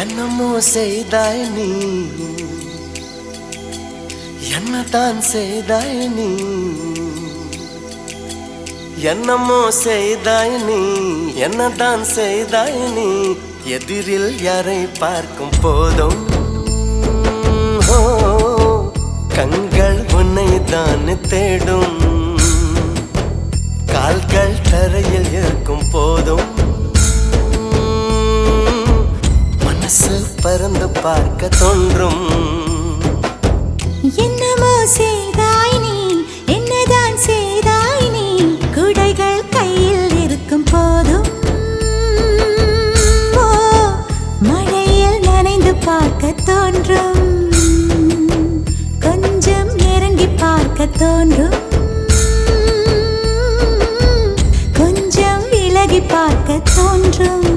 என்னமோ செய்தாய் நீ என்னதான் செய்தாய் நீ என்னமோ செய்தாய் நீ என்னதான் செய்தாய் நீ எதிரில் யாரை பார்க்கும் போதும் ஓ, கண்கள் உன்னை தான் தேடும் கால்கள் தரையில் இருக்கும் போதும் மனசு பறந்து பார்க்க தோன்றும் என்னமோ செய்தாய் நீ என்னதான் செய்தாய் நீ குடைகள் கையில் இருக்கும் போதும் ஓ, மழையில் நனைந்து பார்க்க தோன்றும் கொஞ்சம் இறங்கி பார்க்க தோன்றும் கொஞ்சம் விலகி பார்க்க தோன்றும்